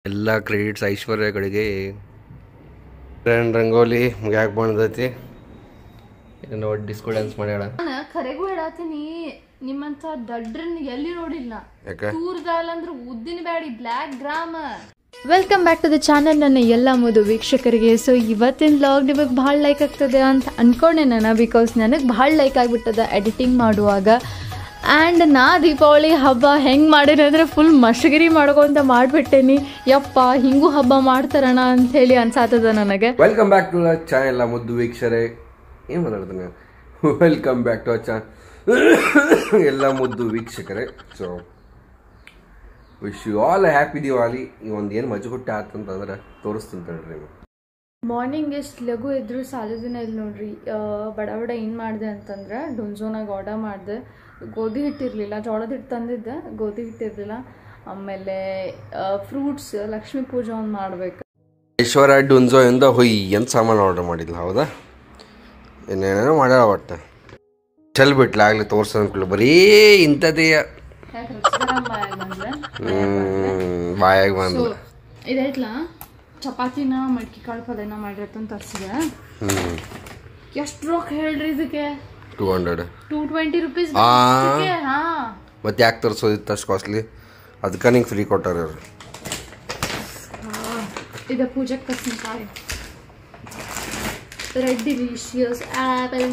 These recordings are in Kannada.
ಎಲ್ಲ ಕ್ರೆಡಿಟ್ಸ್ ಐಶ್ವರ್ಯಗಳಿಗೆ ಗ್ರ್ಯಾಂಡ್ ರಂಗೋಲಿ ಮುಗ್ಯಾಕೆ ಬಂದೈತಿ ಏನೋ ಡಿಸ್ಕೋ ಡ್ಯಾನ್ಸ್ ಮಾಡ್ಯಾಳ ನಾನು ಖರೆಗೂ ಹೇಳತ್ತೀನಿ ನಿಮ್ಮಂತ ದಡ್ರನ್ ಎಲ್ಲಿ ನೋಡಿಲ್ಲ ಯಾಕೆ ಟೂರ್ ದಾಲ್ ಅಂದ್ರೆ ಉದ್ದಿನ ಬ್ಯಾಡಿ black gram welcome back to the channel ನನ್ನ ಎಲ್ಲ ಮೋದು ವೀಕ್ಷಕರಿಗೆ ಸೊ ಇವತ್ತಿನ ವ್ಲಾಗ್ ನಿಮಗೆ ಭಾಳ ಲೈಕ್ ಆಗ್ತದೆ ಅಂತ ಅಂದ್ಕೊಂಡೆ ನಾನು ಬಿಕಾಸ್ ನನಗೆ ಭಾಳ ಲೈಕ್ ಆಗಿಬಿಟ್ಟದ ಎಡಿಟಿಂಗ್ ಮಾಡುವಾಗ ಆ್ಯಂಡ್ ನಾ ದೀಪಾವಳಿ ಹಬ್ಬ ಹೆಂಗೆ ಮಾಡೀನಿ ಅಂದರೆ ಫುಲ್ ಮಶಗಿರಿ ಮಾಡ್ಕೊಂತ ಮಾಡಿಬಿಟ್ಟೇನಿ ಯಪ್ಪ ಹಿಂಗೂ ಹಬ್ಬ ಮಾಡ್ತಾರಣ ಅಂಥೇಳಿ ಅನ್ಸಾತದ ನನಗೆ welcome back to the channel ಮುದ್ದು ವೀಕ್ಷರೇ ಏನು ಮಾತಾಡ್ತಾನೆ ವೆಲ್ಕಮ್ ಬ್ಯಾಕ್ ಟು ಚಾ ಎಲ್ಲ ಮುದ್ದು ವೀಕ್ಷಕರೇ so wish you all happy Diwali ಈ ಒಂದು ಏನು ಮಜಗುಟ್ಟ ಆತಂತಂದ್ರೆ ತೋರಿಸ್ತೀನಿ ತಡ್ರಿ ನೀವು ಮಾರ್ನಿಂಗ್ ಎಷ್ಟು ಲಘು ಇದ್ರು ಸಾಲದಿನ ಇಲ್ಲಿ ನೋಡ್ರಿ ಆ, ಬಡ ಬಡ ಏನು ಮಾಡಿದೆ ಅಂತಂದ್ರೆ ಡೊಂಜೋನಾಗ ಆರ್ಡರ್ ಮಾಡಿದೆ ಗೋಧಿ ಹಿಟ್ಟಿರಲಿಲ್ಲ ಜೋಳದ ಹಿಟ್ಟು ತಂದಿದ್ದೆ ಗೋಧಿ ಹಿಟ್ಟಿರಲಿಲ್ಲ ಆಮೇಲೆ ಫ್ರೂಟ್ಸ್ ಲಕ್ಷ್ಮೀ ಪೂಜೆ ಒಂದು ಮಾಡ್ಬೇಕು ಐಶ್ವರ್ಯ ಡುನ್ಜೋ ಇಂದ ಹೊಯ್ ಅಂತ ಸಾಮಾನು ಆರ್ಡರ್ ಮಾಡಿಲ್ಲ ಹೌದಾ ಇನ್ನೇನೇನೋ ಮಾಡ್ಯಾಳ ಒಟ್ಟು ಚಲ್ ಬಿಟ್ಲ ಆಗ್ಲಿ ತೋರ್ಸ ಅನ್ಕೊಳ್ಳಿ ಬರೀ ಇಂಥದ್ದೇ ಯಾಕೆ ರುಚಿಕರ ಬಂದ್ರೆ ಬಾಯಾಗ ಬಂದು ಇದೈತ್ಲ ಚಪಾತಿನ ಮಡ್ಕಿ ಕಾಳು ಪಲ್ಯನ ಮಾಡಿರತ್ತಂತ ತರ್ಸಿದೆ ಹ್ಞೂ ಎಷ್ಟು ರೊಕ್ಕ ಹೇಳ್ರಿ ಇದಕ್ಕೆ two hundred two twenty rupees ಆ ಹಾ ಮತ್ತೆ ಯಾಕೆ ತರಿಸೋದಿತ್ತು ಅಷ್ಟು ಕಾಸ್ಟ್ಲಿ ಅದಕ್ಕೆ ನಿಂಗೆ ಫ್ರೀ ಕೊಟ್ಟಾರ ಇವ್ರು ಇದು ಪೂಜೆಗೆ ತರ್ಸಿನ ಕಾಯಿ ರೆಡ್ ಡಿಲಿಷಿಯಸ್ ಆ್ಯಪಲ್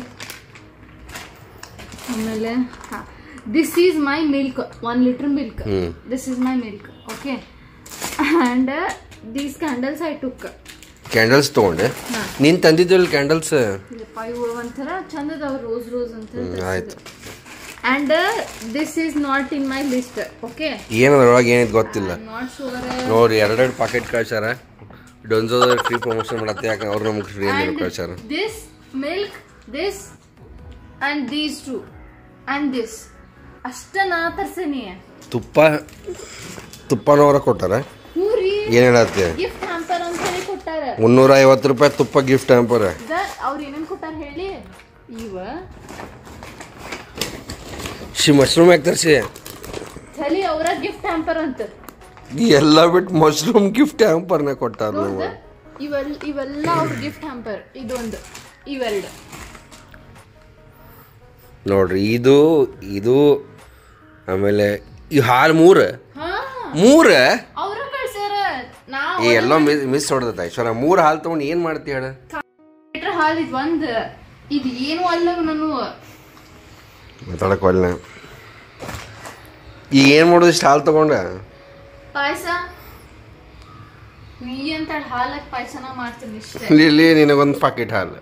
ಆಮೇಲೆ this is my milk one litre milk hmm. This is my milk okay and these candles I took candles ತೊಗೊಂಡೆ ನೀನು ತಂದಿದ್ದಿಲ್ಲ ಕ್ಯಾಂಡಲ್ಸ್ ಇಲ್ಲಪ್ಪ ಇವು ಒಂಥರ ಚಂದ ಅದಾವ ರೋಸ್ ರೋಸ್ ಅಂತ ಆಯ್ತು and this is not in my list okay ಏನು ಅದ್ರೊಳಗೆ ಏನಿದೆ ಗೊತ್ತಿಲ್ಲ ನಾಟ್ ಶೂರ್ ನೋಡಿ ಎರಡೆರಡು ಪಾಕೆಟ್ ಕಳ್ಸ್ಯಾರ ಡೊನ್ಸೋದ ಫ್ರೀ ಪ್ರಮೋಷನ್ ಮಾಡತ್ತೆ ಯಾಕೆ ಅವ್ರು ನಮ್ಗೆ ಫ್ರೀ ಅಂತ and ಕಳ್ಸ್ಯಾರ this milk this and these two and this ಅಷ್ಟ ನಾ ತರ್ಸೇನಿ ತುಪ್ಪ ತುಪ್ಪನವರ ಕೊಟ್ಟಾರ ಹೂರಿ ಏನು ಹೇಳತ್ತೆ ಗಿಫ್ಟ್ ಹ್ಯಾಂಪರ್ ಅಂತ ಹೇಳಿ ಕೊಟ್ಟಾರ ಮುನ್ನೂರ ಐವತ್ತು ರೂಪಾಯಿ ತುಪ್ಪ ಗಿಫ್ಟ್ ಹ್ಯಾಂಪರ್ ಇದ ಅವ್ರ ಏನೇನ್ ಕೊಟ್ಟಾರ ಹೇಳಿ ಇವ ಶಿ ಮಶ್ರೂಮ್ ಯಾಕೆ ತರಿಸಿ ಚಲಿ ಅವರ ಗಿಫ್ಟ್ ಹ್ಯಾಂಪರ್ ಅಂತ ಎಲ್ಲ ಬಿಟ್ಟು ಮಶ್ರೂಮ್ ಗಿಫ್ಟ್ ಹ್ಯಾಂಪರ್ನ ಕೊಟ್ಟಾರ ನೀವು ನೋಡ್ದ ಇವೆಲ್ಲ ಇವೆಲ್ಲ ಅವ್ರ ಗಿಫ್ಟ್ ಹ್ಯಾಂಪರ್ ಇದೊಂದು ಇವೆರಡು ನೋಡ್ರಿ ಇದು ಇದು ಆಮೇಲೆ ಈ ಹಾಲು ಮೂರು ಹಾ ಮೂರು ಅವ್ರ ಕಳ್ಸ್ಯಾರ ನಾ ಈ ಎಲ್ಲೋ ಮಿಸ್ ಮಿಸ್ ಹೊಡೆದತ್ತ ಐಶ್ವರ್ಯ ಮೂರು ಹಾಲು ತೊಗೊಂಡು ಏನು ಮಾಡ್ತಿ ಹೇಳ ಲೀಟರ್ ಹಾಲ್ ಇದು ಒಂದ್ ಇದು ಏನು ಅಲ್ಲ ನಾನು ಮಾತಾಡಕ್ ಒಳ್ಳೆ ಈಗ ಏನು ಮಾಡೋದು ಇಷ್ಟು ಹಾಲು ತೊಗೊಂಡ ಪಾಯಸ ಈ ಅಂತ ಹಾಲಕ್ ಪಾಯಸನ ಮಾಡ್ತೀನಿ ಇಷ್ಟೇ ಇಲ್ಲಿ ಇಲ್ಲಿ ನಿನಗೊಂದು ಪಾಕೆಟ್ ಹಾಲು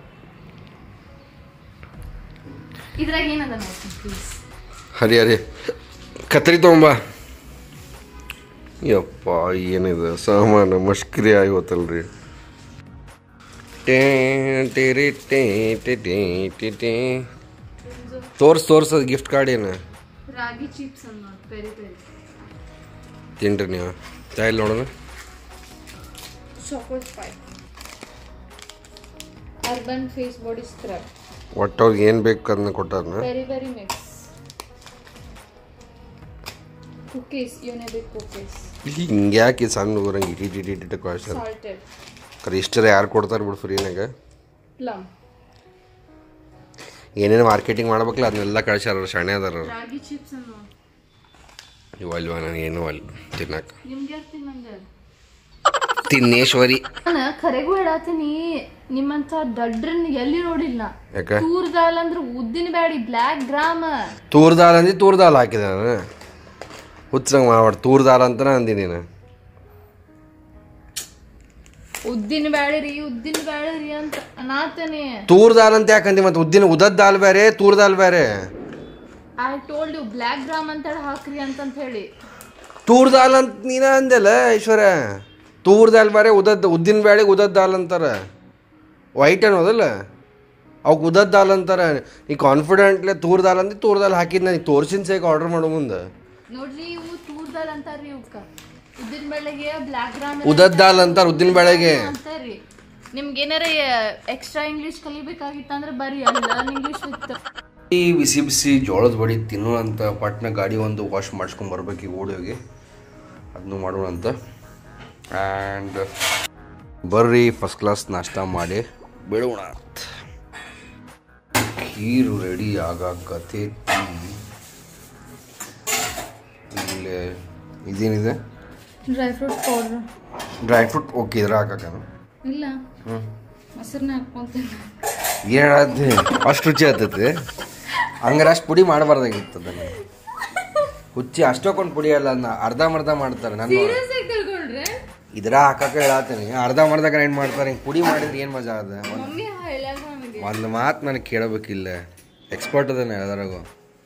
ಇದ್ರಾಗ ಏನದ ನೋಡ್ತೀನಿ ಪ್ಲೀಸ್ ಹರಿ ಹರಿ ಕತ್ರಿ ತೊಗೊಂಬ ಯಪ್ಪ ಏನಿದೆ ಸಾಮಾನು ಮಷ್ಕರಿ ಆಗಿ ಹೋತಲ್ರಿ ಟೇ ಟೇರಿ ಟೇ ಟೇ ಟೇ ಟೇ ಟೇ ತೋರ್ಸ್ ತೋರ್ಸ್ ಗಿಫ್ಟ್ ಕಾರ್ಡ್ ಏನು ರಾಗಿ ಚಿಪ್ಸ್ ಅನ್ನ ಪೆರಿ ಪೆರಿ ತಿನ್ರಿ ನೀವು ಚಾಯಲ್ ನೋಡೋಣ chocolate pie urban face body scrub ಒಟ್ಟು ಅವ್ರಿಗೆ ಏನು ಬೇಕು ಅದನ್ನ ಕೊಟ್ಟಾರನ peri peri mix cookies Unibic cookies ಹಿಂಗೆ ಯಾಕೆ ಸಣ್ಣ ಊರಂಗೆ ಇಟಿ ಇಟಿ ಇಟಿ ಇಟಿ ಕಳ್ಸ್ಯಾರ ಸಾಲ್ಟೆಡ್ ಕರೆ ಇಷ್ಟರ ಯಾರು ಕೊಡ್ತಾರೆ ಬಿಡು ಫ್ರೀನಾಗ ಪ್ಲಮ್ ಏನೇನು ಮಾರ್ಕೆಟಿಂಗ್ ಮಾಡ್ಬೇಕಲ್ಲ ಅದನ್ನೆಲ್ಲ ಕಳ್ಸ್ಯಾರ ಅವ್ರು ಶಾಣೆ ಅದಾರ ಅವ್ರು ರಾಗಿ ಚಿಪ್ಸ್ ಅನ್ನು ಇವಲ್ವಾ ನನಗೇನು ಅಲ್ಲ ತಿನ್ನಕ ನಿಮ್ಗೆ ಯಾರು ತಿನ್ನಂಗ ತಿನ್ನೇಶ್ವರಿ ನಾನು ಖರೆಗೂ ಹೇಳತ್ತೀನಿ ನಿಮ್ಮಂತ ದಡ್ರನ್ ಎಲ್ಲಿ ನೋಡಿಲ್ಲ ಯಾಕೆ ತೂರ್ ದಾಲ್ ಅಂದ್ರೆ ಉದ್ದಿನ ಬ್ಯಾಡಿ ಬ್ಲ್ಯಾಕ್ ಗ್ರಾಮ ತೂರ್ ದಾಲ್ ಅಂದಿ ತೂರ್ ದಾಲ್ ಹಾಕಿದೆ ನಾನು ಹುಚ್ಚಂಗೆ ಮಾಡ್ಬಾರ್ದು ತೂರ್ ದಾಲ್ ಅಂತನ ಅಂದಿ ನೀನು ಉದ್ದಿನ ಬ್ಯಾಳಿ ರೀ ಉದ್ದಿನ ಬ್ಯಾಳಿ ರೀ ಅಂತ ಅನಾತನೆ ತೂರ್ ದಾಲ್ ಅಂತ ಯಾಕಂದಿ ಮತ್ತೆ ಉದ್ದಿನ ಉದದ್ ದಾಲ್ ಬೇರೆ ತೂರ್ ದಾಲ್ ಬೇರೆ I told you black gram ಅಂತ ಹಾಕ್ರಿ ಅಂತಂತ ಹೇಳಿ ತೂರ್ ದಾಲ್ ಅಂತ ನೀನ ಅಂದೆಲ್ಲ ಐಶ್ವರ್ಯ ತೂರ್ ದಾಲ್ ಬೇರೆ ಉದದ್ ಉದ್ದಿನ ಬೇಳೆಗೆ ಉದದ್ ದಾಲ್ ಅಂತಾರ ವೈಟ್ ಅನ್ನೋದಲ್ಲ ಅವಕ್ಕೆ ಉದದ್ ದಾಲ್ ಅಂತಾರ ನೀ ಕಾನ್ಫಿಡೆಂಟ್ಲೆ ತೂರ್ ದಾಲ್ ಅಂದಿ ತೂರ್ ದಾಲ್ ಹಾಕಿದ್ ನನಗೆ ತೋರ್ಸಿನ ಸೇಕ್ ಆರ್ಡರ್ ಮಾಡೋ ಮುಂದೆ ನೋಡ್ರಿ ಇವು ತೂರ್ ದಾಲ್ ಅಂತಾರ್ರಿ ಇವಕ್ಕ ಉದ್ದಿನ ಬೇಳೆಗೆ ಬ್ಲ್ಯಾಕ್ ಗ್ರಾಮ್ ಉದದ್ ದಾಲ್ ಅಂತಾರ ಉದ್ದಿನ ಬೇಳೆಗೆ ಅಂತಾರ್ರಿ ನಿಮ್ಗೆ ಏನಾರ ಎಕ್ಸ್ಟ್ರಾ ಇಂಗ್ಲಿಷ್ ಕಲಿಬೇಕಾಗಿತ್ತಂದ್ರೆ ಬರೀ ಲರ್ನ್ ಇಂಗ್ಲಿಷ್ ವಿತ್ ಈ ಬಿಸಿ ಬಿಸಿ ಜೋಳದ ಬಡಿ ತಿನ್ನುವಂಥ ಪಟ್ನ ಗಾಡಿ ಒಂದು ವಾಶ್ ಮಾಡಿಸ್ಕೊಂಡು ಬರ್ಬೇಕು ಈಗ ಓಡಿ ಹೋಗಿ ಅದನ್ನು ಮಾಡೋಣ ಅಂತ ಆ್ಯಂಡ್ ಬರ್ರಿ ಫಸ್ಟ್ ಕ್ಲಾಸ್ ನಾಷ್ಟ ಮಾಡಿ ಬಿಡೋಣ ಖೀರು ರೆಡಿ ಆಗಾಕತ್ತೈತಿ ಇಲ್ಲೇ ಇದೇನಿದೆ dry fruit powder dry fruit okay ಇದ್ರ ಹಾಕಕ್ಕ ಇಲ್ಲ ಹ್ಞೂ ಮೊಸರನ್ನ ಹಾಕ್ಕೊಂತೀನಿ ಏನಾದ್ರೆ ಅಷ್ಟು ರುಚಿ ಆಗ್ತೈತಿ ಹಂಗಾರೆ ಅಷ್ಟು ಪುಡಿ ಮಾಡಬಾರ್ದಾಗಿತ್ತು ಅದನ್ನ ಹುಚ್ಚಿ ಅಷ್ಟೊಂದು ಪುಡಿ ಅಲ್ಲ ಅದನ್ನ ಅರ್ಧಂಬರ್ಧ ಮಾಡ್ತಾರೆ ನಾನು ತಿಳ್ಕೊಂಡ್ರೆ ಇದ್ರ ಹಾಕಕ್ಕೆ ಹೇಳತ್ತೀನಿ ಅರ್ಧ ಮರ್ಧ ಗ್ರೈಂಡ್ ಮಾಡ್ತಾರೆ ಹಿಂಗೆ ಪುಡಿ ಮಾಡಿದ್ರೆ ಏನು ಮಜಾ ಅದ ಮಮ್ಮಿ ಹೇಳ್ಯಾರ ನಮಗೆ ಒಂದು ಮಾತು ನನಗೆ ಕೇಳಬೇಕಿಲ್ಲ ಎಕ್ಸ್ಪರ್ಟ್ ಅದಾನೆ ಅದ್ರಾಗು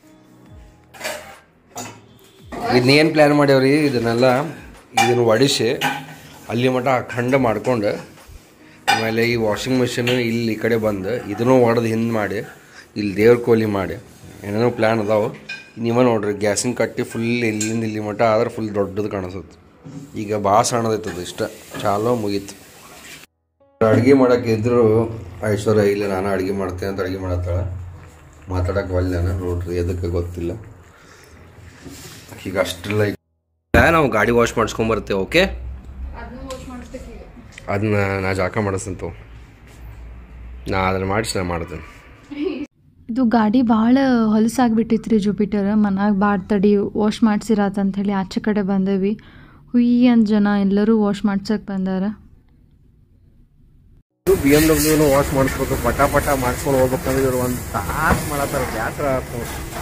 ಇದನ್ನೇನು ಪ್ಲ್ಯಾನ್ ಮಾಡ್ಯಾವ್ರಿ ಇದನ್ನೆಲ್ಲ ಇದನ್ನು ಒಡಿಸಿ ಅಲ್ಲಿ ಮಟ ಖಂಡ ಮಾಡ್ಕೊಂಡು ಆಮೇಲೆ ಈ ವಾಷಿಂಗ್ ಮಿಷಿನ್ ಇಲ್ಲಿ ಈ ಕಡೆ ಬಂದು ಇದನ್ನು ಒಡೆದು ಹಿಂದೆ ಮಾಡಿ ಇಲ್ಲಿ ದೇವ್ರ ಕೋಲಿ ಮಾಡಿ ಏನೇನೋ ಪ್ಲ್ಯಾನ್ ಅದಾವೆ ನೀವೇ ನೋಡ್ರಿ ಗ್ಯಾಸಿನ ಕಟ್ಟಿ ಫುಲ್ ಇಲ್ಲಿಂದ ಇಲ್ಲಿ ಮಟ ಆದ್ರೆ ಫುಲ್ ದೊಡ್ಡದು ಕಾಣಿಸುತ್ತೆ ಈಗ ಭಾಳ ಸಣ್ಣದೈತದ ಇಷ್ಟ ಚಾಲೋ ಮುಗೀತು ಅಡುಗೆ ಮಾಡಕ್ಕೆ ಇದ್ರು ಐಶ್ವರ್ಯ ಇಲ್ಲ ನಾನು ಅಡುಗೆ ಮಾಡ್ತೇನೆ ಅಂತ ಅಡುಗೆ ಮಾಡತ್ತಾಳ ಮಾತಾಡಕ್ಕೆ ಒಲ್ಲೆನ ನೋಡ್ರಿ ಎದಕ್ಕೆ ಗೊತ್ತಿಲ್ಲ ಈಗ ಅಷ್ಟೆಲ್ಲ ನಾವು ಗಾಡಿ ವಾಶ್ ಮಾಡಿಸ್ಕೊಂಬರ್ತೇವೆ ಓಕೆ ಅದನ್ನ ನಾ ಜಾಕ ಮಾಡಿಸ್ತಂತ ನಾ ಅದನ್ನ ಮಾಡಿಸಿ ನಾ ಮಾಡ್ತೇನೆ ಇದು ಗಾಡಿ ಭಾಳ ಹೊಲಸಾಗ್ಬಿಟ್ಟಿತ್ತು ರೀ ಜುಪಿಟರ್ ಮನಾಗ ಬಾಡ್ ತಡಿ ವಾಶ್ ಮಾಡ್ಸಿರಾತ ಹೇಳಿ ಆಚೆ ಕಡೆ ಬಂದೇವಿ ಹುಯ್ ಅಂತ ಜನ ಎಲ್ಲರೂ ವಾಶ್ ಮಾಡ್ಸಕ್ಕೆ ಬಂದಾರ ಬಿ ಎಮ್ ಡಬ್ಲ್ಯೂನು ವಾಶ್ ಮಾಡಿಸ್ಬೇಕು ಪಟ ಪಟ ಮಾಡ್ಕೊಂಡು ಹೋಗ್ಬೇಕಂದ್ರೆ ಇವ್ರು ಒಂದು ತಾಸು ಮಾಡತ್ತಾರ ಬ್ಯಾಸ್ರ ಆಯ್ತು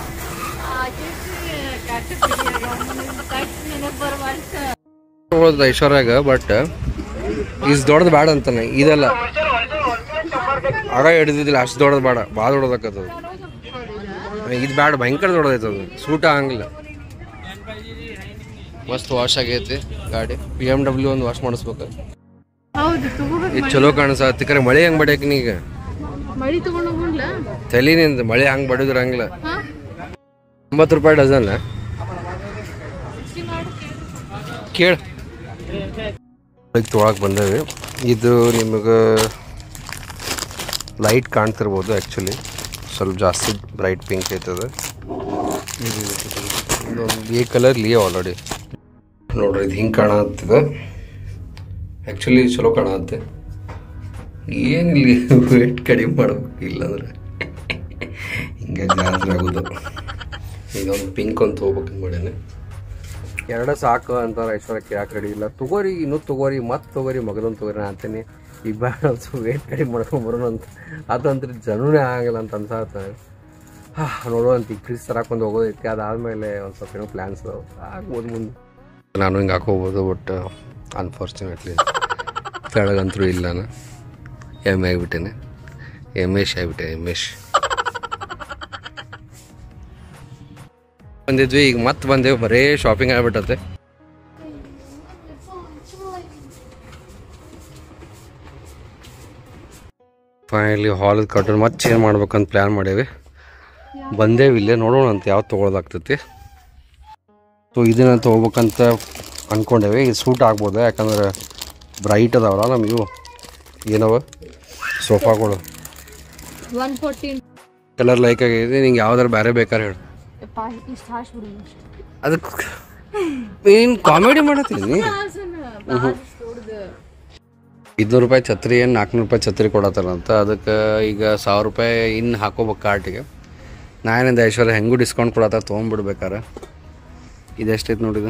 ಹೋದ ಐಶ್ವರ್ಯಾಗ ಬಟ್ ಇಸ್ ದೊಡ್ಡದು ಬೇಡ ಅಂತಾನೆ ಇದೆಲ್ಲ ಆಗ ಹಿಡಿದಿದ್ದಿಲ್ಲ ಅಷ್ಟು ದೊಡ್ಡದು ಬೇಡ ಭಾಳ ದೊಡ್ಡದಾಕತ್ತದು ಇದು ಬೇಡ ಭಯಂಕರ ದೊಡ್ಡದೈತದು ಸೂಟ ಆಗಂಗಿಲ್ಲ ಮಸ್ತ್ ವಾಶ್ ಆಗೈತಿ ಗಾಡಿ ಬಿ ಎಮ್ ಡಬ್ಲ್ಯೂ ಒಂದು ವಾಶ್ ಮಾಡಿಸ್ಬೇಕು ಹೌದು ತಗೋಬೇಕು ಇದು ಚಲೋ ಕಾಣಿಸತ್ತಿ ಕರೆ ಮಳೆ ಹೆಂಗ್ ಬಡಿಯಕ್ಕೆ ನೀಗ ಮಳಿ ತಗೊಂಡು ಹೋಗ್ಲ ತಲೆನಿಂದ ಮಳೆ ಹಂಗೆ ಬಡಿದ್ರ ಹಂಗಿಲ್ಲ ಒಂಬತ್ತು ರೂಪಾಯಿ ಡಜನ್ ಕೇಳ ತೊಗೊಳಕ್ಕೆ ಬಂದೇವಿ ಇದು ನಿಮಗೆ ಲೈಟ್ ಕಾಣ್ತಿರ್ಬೋದು ಆ್ಯಕ್ಚುಲಿ ಸ್ವಲ್ಪ ಜಾಸ್ತಿ ಬ್ರೈಟ್ ಪಿಂಕ್ ಐತದ ಇದೊಂದು ಈ ಕಲರ್ ಲಿಯೋ ಆಲ್ರೆಡಿ ನೋಡ್ರಿ ಇದು ಹಿಂಗೆ ಕಾಣತ್ತಿದೆ ಆ್ಯಕ್ಚುಲಿ ಚಲೋ ಕಾಣತ್ತೆ ಏನಿಲ್ಲ ವೇಟ್ ಕಡಿಮೆ ಮಾಡ್ಬೇಕು ಇಲ್ಲಾಂದ್ರೆ ಹಿಂಗೆ ಜಾಸ್ತಿ ಆಗೋದು ಇದೊಂದು ಪಿಂಕ್ ಅಂತ ಹೋಗ್ಬೇಕು ಮಾಡೇನೆ ಎರಡ ಸಾಕು ಅಂತಾರೆ ಐಶ್ವರ್ಯಕ್ಕೆ ಯಾಕೆ ರೆಡಿ ಇಲ್ಲ ತಗೋರಿ ಇನ್ನೂ ತಗೋರಿ ಮತ್ತೆ ತಗೋರಿ ಮಗದೊಂದು ತಗೋರಿ ನಾ ಅಂತೀನಿ ಈಗ ಬೇಡ ವೇಟ್ ಕಡಿಮೆ ಮಾಡ್ಕೊಂಡು ಬರೋಣ ಅಂತ ಅದಂದ್ರೆ ಜನನೇ ಆಗಲ್ಲ ಅಂತ ಅನ್ಸಾಡ್ತಾರೆ ಹಾ ನೋಡುವಂತ ಈಗ ಫ್ರಿಜ್ ತರಕೊಂಡು ಹೋಗೋದೈತಿ ಅದಾದಮೇಲೆ ಒಂದು ಸ್ವಲ್ಪ ಏನೋ ಪ್ಲ್ಯಾನ್ಸ್ ಆಗ್ಬೋದು ಮುಂದೆ ನಾನು ಹಿಂಗೆ ಹಾಕೋಬೋದು ಬಟ್ ಅನ್ಫಾರ್ಚುನೇಟ್ಲಿ ಕೆಳಗಂತರೂ ಇಲ್ಲ ನಾನು ಎಮ್ ಆಗಿಬಿಟ್ಟೇನೆ ಎಮೇಶ್ ಆಗಿಬಿಟ್ಟೆ ಎಮೇಶ್ ಬಂದಿದ್ವಿ ಈಗ ಮತ್ತೆ ಬಂದೇವು ಬರೇ ಶಾಪಿಂಗ್ ಆಗ್ಬಿಟ್ಟತೆ ಫೈನಲಿ ಹಾಲ್ ಕಟ್ಟರ್ ಮತ್ತೆ ಚೇಂಜ್ ಮಾಡ್ಬೇಕಂತ ಪ್ಲ್ಯಾನ್ ಮಾಡೇವಿ ಬಂದೇವಿ ಇಲ್ಲೇ ನೋಡೋಣ ಅಂತ ಯಾವ್ದು ತೊಗೊಳೋದಾಗ್ತೈತಿ ಸೊ ಇದನ್ನ ತೊಗೋಬೇಕಂತ ಅಂದ್ಕೊಂಡೇವಿ ಇದು ಸೂಟ್ ಆಗ್ಬೋದು ಯಾಕಂದ್ರೆ ಬ್ರೈಟ್ ಅದಾವಲ್ಲ ನಮ್ಗೆ ಇವು ಏನವ ಸೋಫಾಗಳು ಒನ್ ಫೋರ್ಟೀನ್ ಕಲರ್ ಲೈಕ್ ಆಗೈತಿ ನಿಂಗೆ ಯಾವ್ದಾರು ಬೇರೆ ಬೇಕಾದ್ರೆ ಹೇಳು ಇಷ್ಟು ಹಾಸ್ಬಿಡು ಅದಕ್ಕೆ ನೀನು ಕಾಮಿಡಿ ಮಾಡತ್ತೀನಿ ಐದುನೂರು ರೂಪಾಯಿ ಛತ್ರಿ ಏನು ನಾಲ್ಕುನೂರು ರೂಪಾಯಿ ಛತ್ರಿ ಕೊಡತ್ತಾರಂತ ಅದಕ್ಕೆ ಈಗ ಸಾವಿರ ರೂಪಾಯಿ ಇನ್ನು ಹಾಕೋಬೇಕು ಕಾರ್ಟಿಗೆ ನಾನೇನಿಂದ ಐಶ್ವರ್ಯ ಹೆಂಗೂ ಡಿಸ್ಕೌಂಟ್ ಕೊಡತ್ತಾರ ತೊಗೊಂಡ್ಬಿಡ್ಬೇಕಾರೆ ಇದೆಷ್ಟೈತೆ ನೋಡಿದು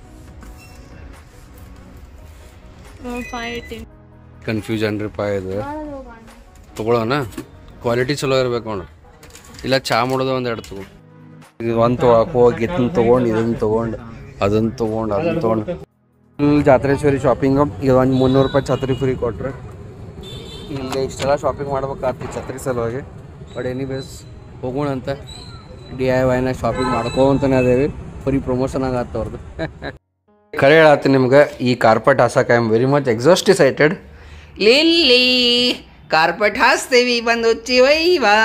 ಫೈವ್ ಏಯ್ಟೀನ್ ಕನ್ಫ್ಯೂಷನ್ ರೂಪಾಯಿ ಇದು ತೊಗೊಳೋಣ ಕ್ವಾಲಿಟಿ ಚಲೋ ಇರ್ಬೇಕು ನೋಡು ಇಲ್ಲ ಚಾ ಮಾಡೋದು ಒಂದು ಎರಡು ತಗೋ ಇದು ಒಂದು ತೊಗೊಳಕ್ಕೆ ಹೋಗಿ ಇದನ್ನ ತೊಗೊಂಡು ಇದನ್ನು ತೊಗೊಂಡು ಅದನ್ನು ತೊಗೊಂಡು ಅದನ್ನು ತೊಗೊಂಡು ಫುಲ್ ಜಾತ್ರೇಶ್ವರಿ ಶಾಪಿಂಗ್ ಈಗ ಒಂದು ಮುನ್ನೂರು ರೂಪಾಯಿ ಛತ್ರಿ ಫ್ರೀ ಕೊಟ್ರೆ ಇಲ್ಲಿ ಇಷ್ಟೆಲ್ಲ ಶಾಪಿಂಗ್ ಮಾಡ್ಬೇಕಾಗ್ತಿ ಛತ್ರಿ ಸಲುವಾಗಿ ಬಟ್ ಎನಿವೇಸ್ ಹೋಗೋಣ ಅಂತ ಡಿ ಐ ವೈನ ಶಾಪಿಂಗ್ ಮಾಡ್ಕೊಂತಾನೆ ಅದೇವಿ ಫ್ರೀ ಪ್ರಮೋಷನ್ ಆಗತ್ತ ಅವ್ರದ್ದು ಕರೆ ಹೇಳತ್ತೀನಿ ನಿಮ್ಗೆ ಈ ಕಾರ್ಪೆಟ್ ಹಾಸಕ್ಕೆ I am very much excited Lily carpet ಹಾಸ್ತೀವಿ ಬಂದು ಚಿವೈವಾ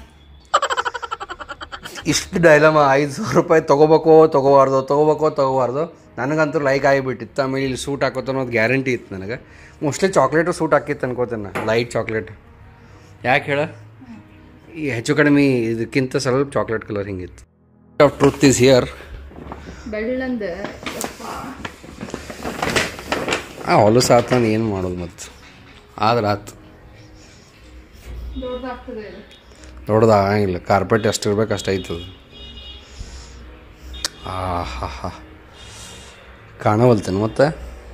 ಇಷ್ಟು ಡೈಲಮ ಐದು ಸಾವಿರ ರೂಪಾಯಿ ತೊಗೋಬೇಕೋ ತೊಗೋಬಾರ್ದು ತೊಗೋಬೇಕೋ ತೊಗೋಬಾರ್ದು ನನಗಂತೂ ಲೈಕ್ ಆಗಿಬಿಟ್ಟಿತ್ತು ಆಮೇಲೆ ಇಲ್ಲಿ ಸೂಟ್ ಹಾಕೋತ ಅನ್ನೋದು ಗ್ಯಾರಂಟಿ ಇತ್ತು ನನಗೆ ಮೋಸ್ಟ್ಲಿ ಚಾಕ್ಲೇಟು ಸೂಟ್ ಹಾಕಿತ್ತು ಅನ್ಕೋತೇನೆ ನಾ ಲೈಟ್ ಚಾಕ್ಲೇಟ್ ಯಾಕೆ ಹೇಳ ಈ ಹೆಚ್ಚು ಕಡಿಮೆ ಇದಕ್ಕಿಂತ ಸ್ವಲ್ಪ ಚಾಕ್ಲೇಟ್ ಕಲರ್ ಹಿಂಗಿತ್ತು ಆಫ್ ಟ್ರೂತ್ ಈಸ್ ಹಿಯರ್ ಬೆಳ್ಳಂದ ಆ ಹೊಲಸು ಆತ ಏನು ಮಾಡೋದು ಮತ್ತು ಆದ್ರೆ ಆತು ದೊಡ್ಡದಾಗ್ತದೆ ಇದು ದೊಡ್ಡದು ಆಗಂಗಿಲ್ಲ ಕಾರ್ಪೆಟ್ ಎಷ್ಟು ಇರ್ಬೇಕು ಅಷ್ಟು ಐತದ ಆ ಹಾ ಹಾ ಕಾಣವಲ್ತೇನೆ ಮತ್ತೆ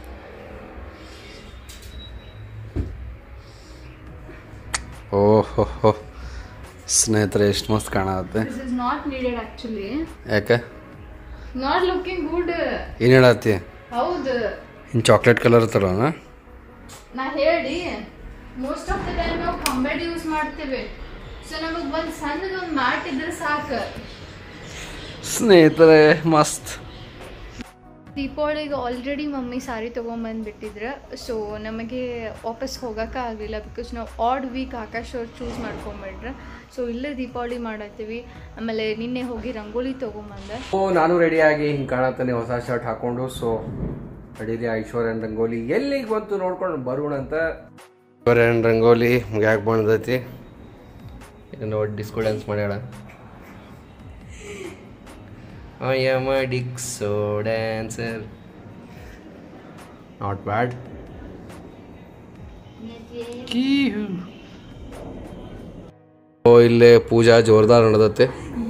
ಓಹೋ ಹೋ ಸ್ನೇಹಿತರೆ ಎಷ್ಟು ಮಸ್ತ್ ಕಾಣತ್ತೆ this is not needed actually ಯಾಕೆ ನಾಟ್ ಲುಕಿಂಗ್ ಗುಡ್ ಏನು ಹೇಳತ್ತಿ ಹೌದು ಇನ್ನು ಚಾಕ್ಲೇಟ್ ಕಲರ್ ತರೋಣ ನಾ ಹೇಳಿ ಮೋಸ್ಟ್ ಆಫ್ ದ ಟೈಮ್ ನಾವು ಕಂಬೆಡ್ ಯೂಸ್ ಮಾಡ್ತೇವೆ ಸೊ ನಮಗೆ ಒಂದು ಸಣ್ಣದೊಂದು ಮ್ಯಾಟ್ ಇದ್ರೆ ಸಾಕು ಸ್ನೇಹಿತರೆ ಮಸ್ತ್ ದೀಪಾವಳಿಗೆ ಆಲ್ರೆಡಿ ಮಮ್ಮಿ ಸಾರಿ ತೊಗೊಂಬಂದ್ಬಿಟ್ಟಿದ್ರೆ ಸೊ ನಮಗೆ ವಾಪಸ್ ಹೋಗೋಕೆ ಆಗಲಿಲ್ಲ ಬಿಕಾಸ್ ನಾವು ಆಡ್ ವೀಕ್ ಆಕಾಶ್ ಅವ್ರು ಚೂಸ್ ಮಾಡ್ಕೊಂಬಿಟ್ರೆ ಸೊ ಇಲ್ಲೇ ದೀಪಾವಳಿ ಮಾಡತ್ತೀವಿ ಆಮೇಲೆ ನಿನ್ನೆ ಹೋಗಿ ರಂಗೋಲಿ ತೊಗೊಂಬಂದೆ ಓ ನಾನು ರೆಡಿಯಾಗಿ ಹಿಂಗೆ ಕಾಣತ್ತಾನೆ ಹೊಸ ಶರ್ಟ್ ಹಾಕೊಂಡು ಸೊ ನಡೀರಿ ಐಶ್ವರ್ಯನ್ ರಂಗೋಲಿ ಎಲ್ಲಿಗೆ ಬಂತು ನೋಡ್ಕೊಂಡು ಬರೋಣ ಅಂತ ಐಶ್ವರ್ಯನ್ ರಂಗೋಲಿ ಯಾಕೆ ಬಂದೈತಿ ಈಗ ನೋಡಿ ಡಿಸ್ಕೋ ಡ್ಯಾನ್ಸ್ ಮಾಡ್ಯಾಳ ಐ ಆಮ್ ಅ ಡಿಕ್ಸೋ ಡ್ಯಾನ್ಸರ್ ನಾಟ್ ಬ್ಯಾಡ್ ಓ ಇಲ್ಲೇ ಪೂಜಾ ಜೋರ್ದಾರ್ ನಡೆದತ್ತೆ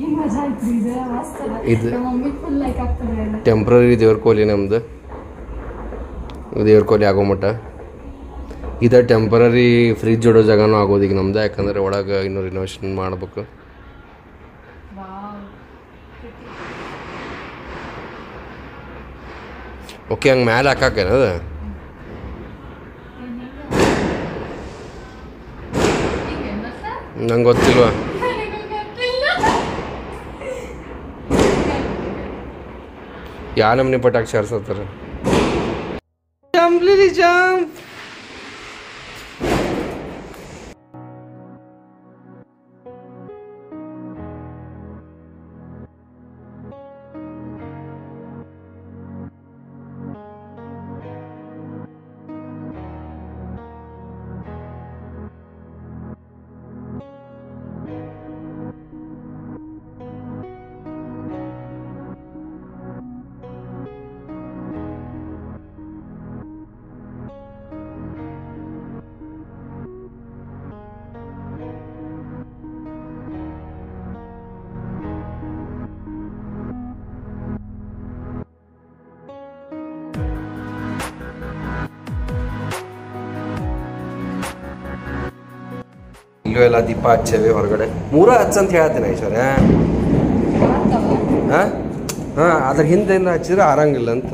ಇದು ಟೆಂಪ್ರರಿ ದೇವ್ರ ಕೋಲಿ ನಮ್ದು ದೇವ್ರ ಕೋಲಿ ಆಗೋ ಮಟ್ಟ ಇದು ಟೆಂಪ್ರರಿ ಫ್ರಿಜ್ ಇಡೋ ಜಾಗನೂ ಆಗೋದು ಈಗ ನಮ್ದು ಯಾಕಂದ್ರೆ ಒಳಗೆ ಇನ್ನೂ ರಿನೋವೇಷನ್ ಮಾಡ್ಬೇಕು ಓಕೆ ಹಂಗೆ ಮ್ಯಾಲೆ ಹಾಕಾಕೇನದ ನಂಗೆ ಗೊತ್ತಿಲ್ವಾ ಯಾ ನಮ್ನಿ ಪಟಾಕ್ಷಿ ಹಾರ್ಸತ್ತಾರ ಜಂಪ್ಲಿ ಜಂಪ್ ಇಲ್ಲೂ ಎಲ್ಲ ದೀಪ ಹಚ್ಚೇವೆ ಹೊರಗಡೆ ಮೂರ ಹಚ್ಚಂತ ಹೇಳ್ತೀನಿ ಐಶ್ವರ್ಯ ಹಾಂ ಹಾಂ ಅದ್ರ ಹಿಂದೆಯಿಂದ ಹಚ್ಚಿದ್ರೆ ಆರಂಗಿಲ್ಲ ಅಂತ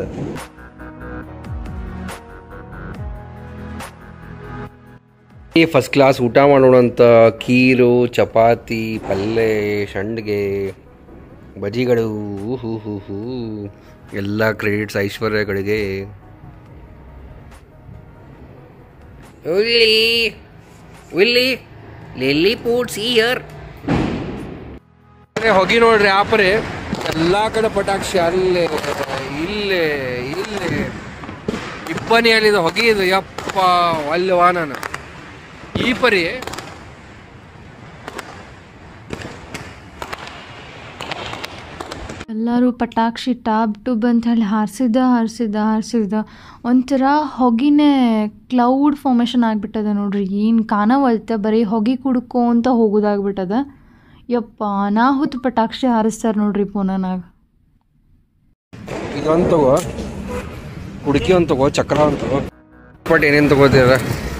ಈ ಫಸ್ಟ್ ಕ್ಲಾಸ್ ಊಟ ಮಾಡೋಣಂತ ಖೀರು ಚಪಾತಿ ಪಲ್ಯ ಸಂಡಿಗೆ ಬಜಿಗಳು ಹೂ ಹೂ ಹೂ ಎಲ್ಲ ಕ್ರೆಡಿಟ್ಸ್ ಐಶ್ವರ್ಯಗಳಿಗೆ ಉಲ್ಲಿ ಉಲ್ಲಿ ಲಿಲ್ಲಿ ಪೂಟ್ಸ್ ಇಯರ್ ಹೋಗಿ ನೋಡ್ರಿ ಆಪರೆ ಎಲ್ಲ ಕಡೆ ಪಟಾಕ್ಷಿ ಅಲ್ಲೇ ಇಲ್ಲೇ ಇಲ್ಲೇ ಇಬ್ಬನಿ ಅಲ್ಲಿದ ಹೊಗೆ ಇದು ಯಪ್ಪ ಅಲ್ಲವಾ ನಾನು ಈ ಪರಿ ಎಲ್ಲರೂ ಪಟಾಕ್ಷಿ ಟಾಬ್ ಟುಬ್ ಅಂತ ಹೇಳಿ ಹಾರಿಸಿದ ಹಾರಿಸಿದ ಹಾರಿಸಿದ ಒಂಥರ ಹೊಗಿನೇ ಕ್ಲೌಡ್ ಫಾರ್ಮೇಷನ್ ಆಗಿಬಿಟ್ಟದ ನೋಡ್ರಿ ಏನು ಕಾಣವಲ್ತೆ ಬರೀ ಹೊಗೆ ಕುಡ್ಕೊಂತ ಹೋಗೋದಾಗ್ಬಿಟ್ಟದ ಯಪ್ಪ ಅನಾಹುತ ಪಟಾಕ್ಷಿ ಹಾರಿಸ್ತಾರೆ ನೋಡ್ರಿ ಪುನನಾಗ ಇದೊಂದು ತಗೋ ಕುಡುಕಿ ಒಂದು ತಗೋ ಚಕ್ರ ಒಂದು ತಗೋ ಬಟ್ ಏನೇನು ತಗೋತೀರ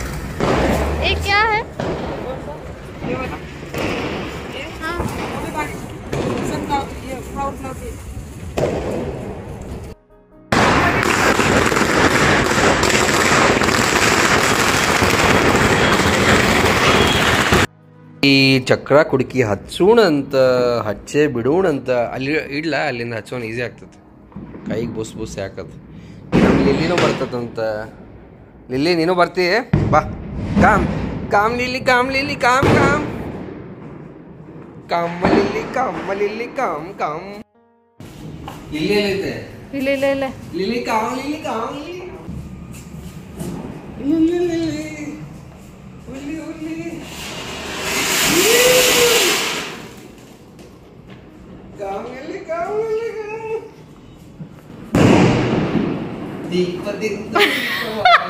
ಈ ಚಕ್ರ ಕುಡುಕಿ ಹಚ್ಚೋಣಂತ ಹಚ್ಚೆ ಬಿಡೋಣಂತ ಅಲ್ಲಿ ಇಡ್ಲ ಅಲ್ಲಿಂದ ಹಚ್ಚೋಣ ಈಸಿ ಆಗ್ತದೆ ಕೈಗೆ ಬುಸ್ ಬುಸ್ ಯಾಕದು ನಮ್ಮ ಲಿಲ್ಲಿನೂ ಬರ್ತದಂತ ಲಿಲ್ಲಿ ನೀನು ಬರ್ತಿ ಬಾ come come Lily come Lily come come come Lily come Lily come come ಇಲ್ಲಿ ಎಲ್ಲೈತೆ ಇಲ್ಲ ಇಲ್ಲ ಇಲ್ಲ Lily come Lily come Lily Lily Lily ಉಲ್ಲಿ ಉಲ್ಲಿ come Lily come Lily come ದೀಪದಿಂದ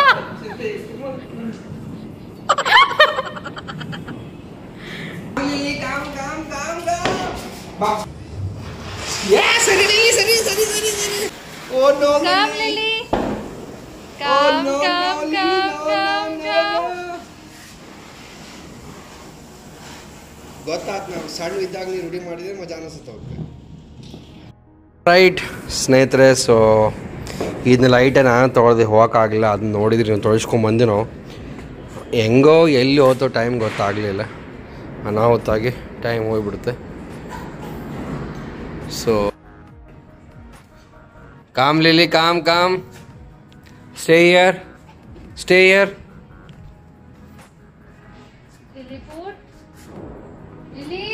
ಸರಿ ಸರಿ ಸರಿ ಸರಿ ಸರಿ oh no Come, Lily. Come, come, come, come, come. ಗೊತ್ತಾತ್ ನಾವು ಸಣ್ಣ ಇದ್ದಾಗ ನೀವು ರೂಢಿ ಮಾಡಿದ್ರೆ ಮಜಾ ಅನಿಸುತ್ತೆ ರೈಟ್ ಸ್ನೇಹಿತರೆ ಸೊ ಇದನ್ನ ಲೈಟೇ ನಾನು ತೊಗೊಳ್ದೆ ಹೋಗೋಕ್ಕಾಗಲಿಲ್ಲ ಅದನ್ನ ನೋಡಿದ್ರಿ ನಾವು ತೊಳಿಸ್ಕೊಂಬಂದು ನಾವು ಹೆಂಗೋ ಎಲ್ಲಿ ಹೋತೋ ಟೈಮ್ ಗೊತ್ತಾಗಲಿಲ್ಲ ಅನಾಹುತಾಗಿ ಟೈಮ್ ಹೋಗ್ಬಿಡುತ್ತೆ so come Lily come come stay here stay here Lily food. Lily.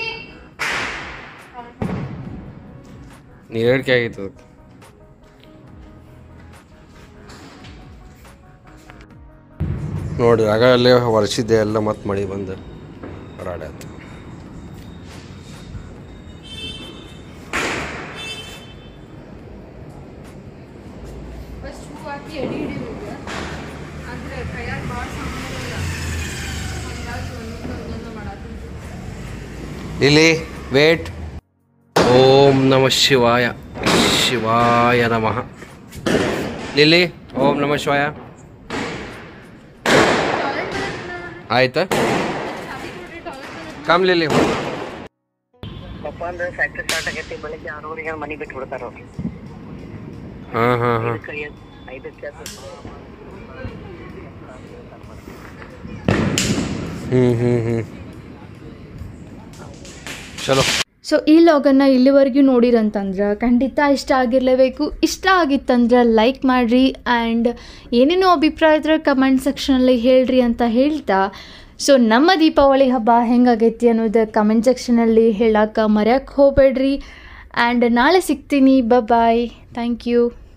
ನೀರೇಳಿಕೆ ಆಗಿತ್ತು ಅದಕ್ಕೆ ನೋಡಿ ಆಗಲೇ ವರ್ಷಿದ್ದೆ ಎಲ್ಲ ಮತ್ತೆ ಮಳೆ ಬಂದು ಹೊರಾಡೆ ಆಯ್ತು ಫಸ್ಟ್ ಹೂ ಹಾಕಿ ಎಡಿ ಹಿಡಿಬೇಕು ಅಂದ್ರೆ ಕೈಯಾಗ ಭಾಳ ಸಾಮಾನಿರಲ್ಲ ಹಂಗಾಗಿ ಒಂದೊಂದು ಒಂದೊಂದು ಮಾಡತ್ತೀನಿ ಲಿಲಿ ವೇಟ್ ಓಂ ನಮ ಶಿವಾಯ ಶಿವಾಯ ನಮಃ ಲಿಲಿ ಓಂ ನಮ ಶಿವಾಯ ಟಾಯ್ಲೆಟ್ ಬರೋದಿಲ್ಲ ಆಯ್ತಾ ಚಾವಿ ಕೊಡ್ರಿ ಟಾಯ್ಲೆಟ್ ಬರೋದಿಲ್ಲ ಕಮ್ ಲಿಲಿ ಪಪ್ಪ ಅಂದ್ರೆ ಫ್ಯಾಕ್ಟ್ರಿ ಸ್ಟಾರ್ಟ್ ಆಗೈತಿ ಬೆಳಿಗ್ಗೆ ಆರೂವರೆಗೆ ಮನೆ ಬಿಟ್ಟು ಬಿಡ್ತಾರ ಅವ್ರು ಹಾಂ ಹಾಂ ಹಾಂ ಕೈ ಐದಕ್ಕೆ ಹ್ಞೂ ಹ್ಞೂ ಹ್ಞೂ ಚಲೋ ಸೊ ಈ ಲಾಗನ್ನು ಇಲ್ಲಿವರೆಗೂ ನೋಡಿರಂತಂದ್ರೆ ಖಂಡಿತ ಇಷ್ಟ ಆಗಿರಲೇಬೇಕು ಇಷ್ಟ ಆಗಿತ್ತಂದ್ರೆ ಲೈಕ್ ಮಾಡಿರಿ ಆ್ಯಂಡ್ ಏನೇನೋ ಅಭಿಪ್ರಾಯ ಇದ್ರೆ ಕಮೆಂಟ್ ಸೆಕ್ಷನಲ್ಲಿ ಹೇಳ್ರಿ ಅಂತ ಹೇಳ್ತಾ ಸೊ ನಮ್ಮ ದೀಪಾವಳಿ ಹಬ್ಬ ಹೆಂಗಾಗೈತಿ ಅನ್ನೋದು ಕಮೆಂಟ್ ಸೆಕ್ಷನಲ್ಲಿ ಹೇಳಕ್ಕೆ ಮರೆಯೋಕ್ಕೆ ಹೋಗ್ಬೇಡ್ರಿ ಆ್ಯಂಡ್ ನಾಳೆ ಸಿಗ್ತೀನಿ ಬಾಯ್ ಥ್ಯಾಂಕ್ ಯು